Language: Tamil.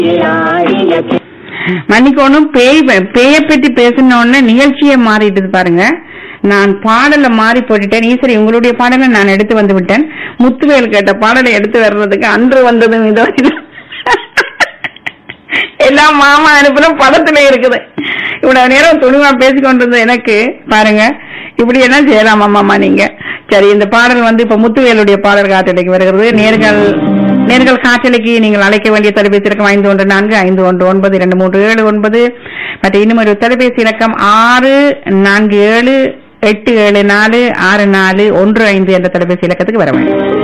மன்னிக்கணும் பேய் பேய பற்றி பேசின உடனே நிகழ்ச்சியே மாறிட்டது பாருங்க நான் பாடல மாறி போட்டுட்டேன் ஈஸ்வரி உங்களுடைய பாடலை நான் எடுத்து வந்து விட்டேன் முத்துவேல் கேட்ட பாடலை எடுத்து வர்றதுக்கு அன்று வந்ததும் இதோ இது. எல்லாம் மாமா அனுப்புற படத்துல இருக்குது இவ்வளவு நேரம் துணிவா பேசிக்கொண்டிருந்த எனக்கு பாருங்க இப்படி என்ன செய்யலாம் மாமா நீங்க சரி இந்த பாடல் வந்து இப்ப முத்துவேலுடைய பாடல் காற்றலைக்கு வருகிறது நேர்கள் நேர்கள் காற்றலைக்கு நீங்கள் அழைக்க வேண்டிய தொலைபேசி இலக்கம் ஐந்து ஒன்று நான்கு ஐந்து ஒன்று ஒன்பது இரண்டு மூன்று ஏழு ஒன்பது மற்ற இன்னும் ஒரு தொலைபேசி இலக்கம் ஆறு நான்கு ஏழு எட்டு ஏழு நாலு ஆறு நாலு ஒன்று ஐந்து என்ற தொலைபேசி இலக்கத்துக்கு வர வேண்டும்